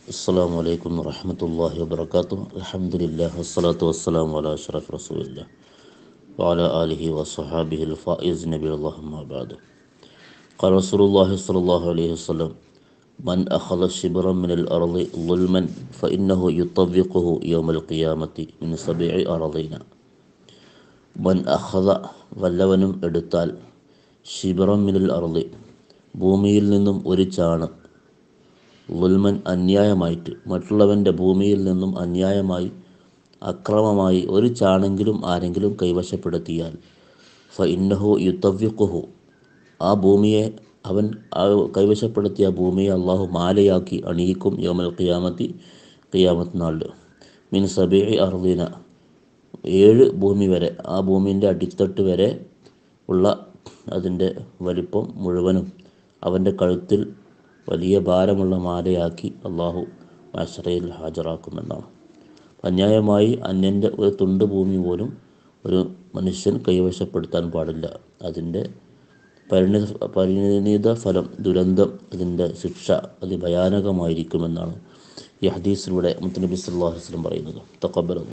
السلام عليكم ورحمة الله وبركاته الحمد لله والصلاة والسلام على أشرف رسول الله وعلى آله وصحابه الفائز نبي الله ما بعد قال رسول الله صلى الله عليه وسلم من أخذ شبرا من الأرض ظلما فإنه يطبقه يوم القيامة من سبع أرضين മൻ അഹദ വല്ലവനും എടുത്താൽ ശിബറം മിനൽ അറുതി ഭൂമിയിൽ നിന്നും ഒരു ചാണ് ലുൽമൻ അന്യായമായിട്ട് മറ്റുള്ളവൻ്റെ ഭൂമിയിൽ നിന്നും അന്യായമായി അക്രമമായി ഒരു ചാണെങ്കിലും ആരെങ്കിലും കൈവശപ്പെടുത്തിയാൽ ഫ ഇന്നഹു യുത്തവ്യക്കുഹു ആ ഭൂമിയെ അവൻ ആ കൈവശപ്പെടുത്തിയ ഭൂമിയെ അള്ളാഹു മാലയാക്കി അണിയിക്കും യോമൽ ഖിയാമത്തി ഖിയാമത്ത് നാളിൽ മീൻ സബി അർദീന ഏഴ് ഭൂമി വരെ ആ ഭൂമിൻ്റെ അടിത്തട്ട് വരെ ഉള്ള അതിൻ്റെ വലിപ്പം മുഴുവനും അവൻ്റെ കഴുത്തിൽ വലിയ ഭാരമുള്ള മാലയാക്കി അള്ളാഹു മാഷറയിൽ ഹാജരാക്കുമെന്നാണ് അന്യായമായി അന്യൻ്റെ ഒരു തുണ്ട് ഭൂമി പോലും ഒരു മനുഷ്യൻ കൈവശപ്പെടുത്താൻ പാടില്ല അതിൻ്റെ പരിണിത പരിണിത ഫലം ദുരന്തം അതിൻ്റെ ശിക്ഷ അതിഭയാനകമായിരിക്കുമെന്നാണ് ഈ ഹദീസിലൂടെ മുത്തനബി സല്ലാഹു വസ്ലം പറയുന്നത് തക്കബൽ